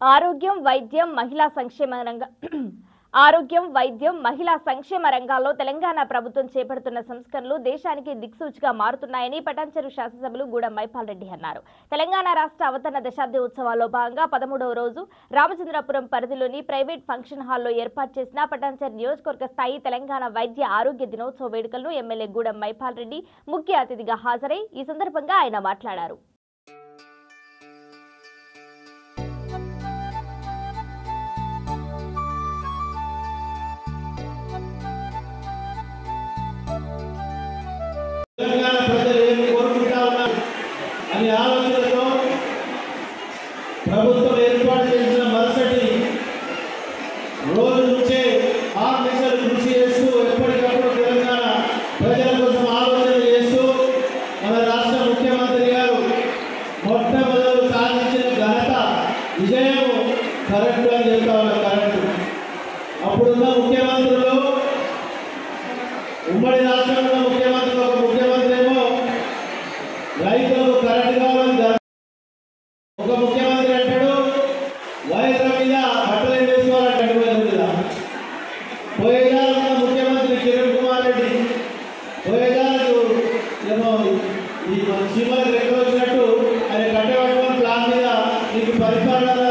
ఆరోగ్యం వైద్యం మహిళా సంక్షేమ రంగ ఆరోగ్యం వైద్యం మహిళా సంక్షేమ రంగాల్లో తెలంగాణ ప్రభుత్వం చేపడుతున్న సంస్కరణలు దేశానికి దిక్సూచిగా మారుతున్నాయని పటాన్చెరు శాసనసభ్యులు గూడెం మైపాల్ రెడ్డి అన్నారు తెలంగాణ రాష్ట్ర అవతరణ దశాబ్ది ఉత్సవాల్లో భాగంగా పదమూడవ రోజు రామచంద్రపురం పరిధిలోని ప్రైవేట్ ఫంక్షన్ హాల్లో ఏర్పాటు చేసిన పటాన్చెరు నియోజకవర్గ స్థాయి తెలంగాణ వైద్య ఆరోగ్య దినోత్సవ వేడుకలను ఎమ్మెల్యే గూడెం మైపాల్ రెడ్డి ముఖ్య అతిథిగా హాజరై ఈ సందర్భంగా ఆయన మాట్లాడారు తెలంగాణ ప్రజలు ఏమి కోరుకుంటా ఉన్నారు అనే ఆలోచనతో ప్రభుత్వం ఏర్పాటు చేసిన మరుసటి రోజు నుంచే ఆరు నిమిషాలు కృషి చేస్తూ ఎప్పటికప్పుడు తెలంగాణ ప్రజల కోసం ఆలోచన చేస్తూ మన రాష్ట్ర ముఖ్యమంత్రి గారు మొట్టమొదలు సాధించిన ఘనత విజయము కరెంటు అని చెప్తా ఉన్నారు కరెంటు అప్పుడున్న ముఖ్యమంత్రులు ఉమ్మడి రాష్ట్రంలో ముఖ్యమంత్రి ఒక ముఖ్యమంత్రి ఏమో రైతులకు కరెంట్ కావాలని ధర- ఒక ముఖ్యమంత్రి అంటాడు వైద్యుల మీద బట్టలు ఏం వేసుకోవాలంటాడు వైద్యుల మీద పోయేదాలు ఉన్న ముఖ్యమంత్రి కిరణ్ కుమార్ రెడ్డి పోయేదాలు ఏమో ఈ మన చీమలకు రెక్క వచ్చినట్టు ఆయన కట్టబట్టుకొని ప్లాన్ మీద నీకు పరిపాలన